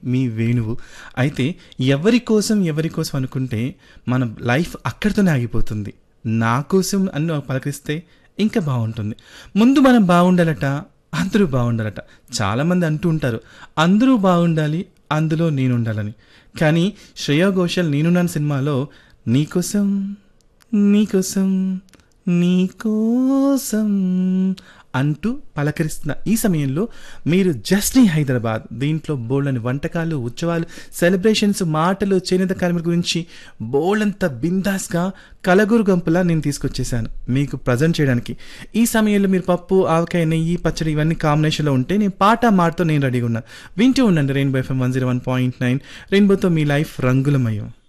మీ వేణువు అయితే ఎవరి కోసం ఎవరి కోసం అనుకుంటే మన లైఫ్ అక్కడితోనే ఆగిపోతుంది నా కోసం అని పలకరిస్తే ఇంకా బాగుంటుంది ముందు మనం బాగుండాలట అందరూ బాగుండాలట చాలామంది అంటూ ఉంటారు అందరూ బాగుండాలి అందులో నేను ఉండాలని కానీ శ్రేయా ఘోషల్ నేనున్నాను సినిమాలో నీకోసం నీకోసం నీకోసం అంటూ పలకరిస్తున్న ఈ సమయంలో మీరు జస్నీ హైదరాబాద్ దీంట్లో బోల్డని వంటకాలు ఉత్సవాలు సెలబ్రేషన్స్ మాటలు చేనేత కార్మికుల గురించి బోల్డంత బిందాస్గా కలగూరు గంపులా నేను తీసుకొచ్చేసాను మీకు ప్రజెంట్ చేయడానికి ఈ సమయంలో మీరు పప్పు ఆవకాయ నెయ్యి పచ్చడి ఇవన్నీ కాంబినేషన్లో ఉంటే నేను పాట మాటతో నేను రెడీగా ఉన్నాను వింటూ ఉండండి rainbow FM one zero one point nine రెయిన్బోతో మీ లైఫ్ రంగులమయం